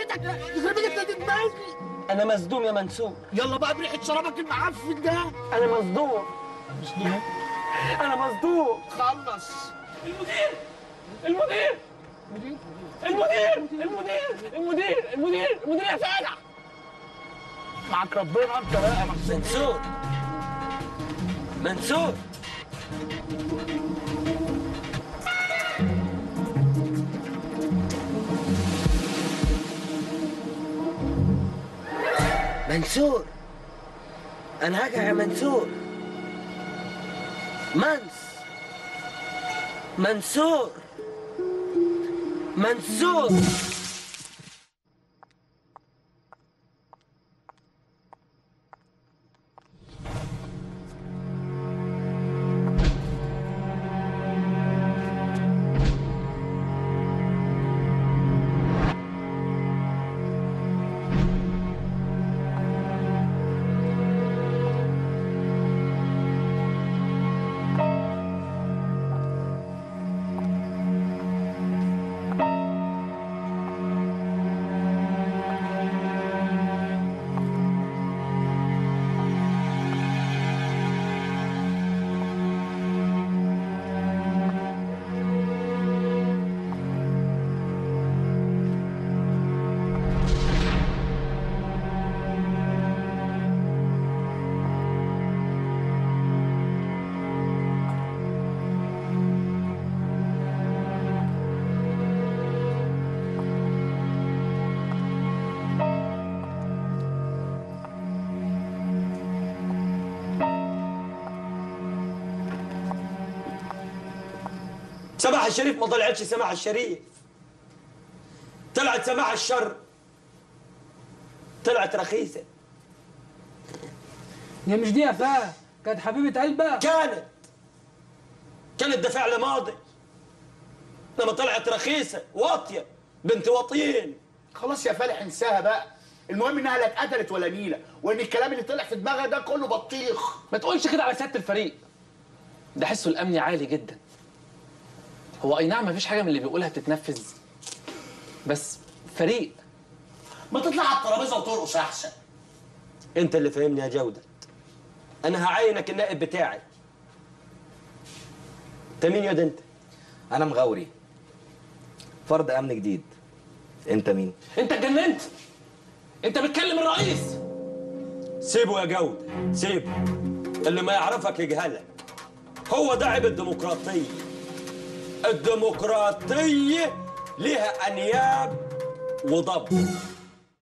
بيتك يخرب بيتك انت دماغي انا مصدوم يا منصور يلا بقى بريحه شرابك المعفن ده انا مصدوم انا مصدوم خلص المدير المدير المدير المدير المدير المدير المدير يا فالح معاك ربنا انت بقى منصور منصور منصور انا هرجع يا منصور منس منصور منصور سماح الشريف ما طلعتش سماح الشريف طلعت سماح الشر طلعت رخيصة هي مش دي يا فا كانت حبيبة قلبك كانت كانت ده فعل ماضي لما طلعت رخيصة واطية بنت وطين خلاص يا فالح انساها بقى المهم انها لا اتقتلت ولا نيله وان الكلام اللي طلع في دماغها ده كله بطيخ ما تقولش كده على سيادة الفريق ده حسه الأمني عالي جدا هو أي نعم مفيش حاجة من اللي بيقولها بتتنفذ بس فريق ما تطلع على الترابيزه وترقص احسن انت اللي فاهمني يا جودة انا هعينك النائب بتاعي انت مين يا ده انت انا مغاوري فرد امن جديد انت مين أنت اتجننت أنت بتكلم الرئيس سيبه يا جودة سيبه اللي ما يعرفك يجهلك هو ده عيب الديمقراطية الديمقراطية ليها أنياب وضبط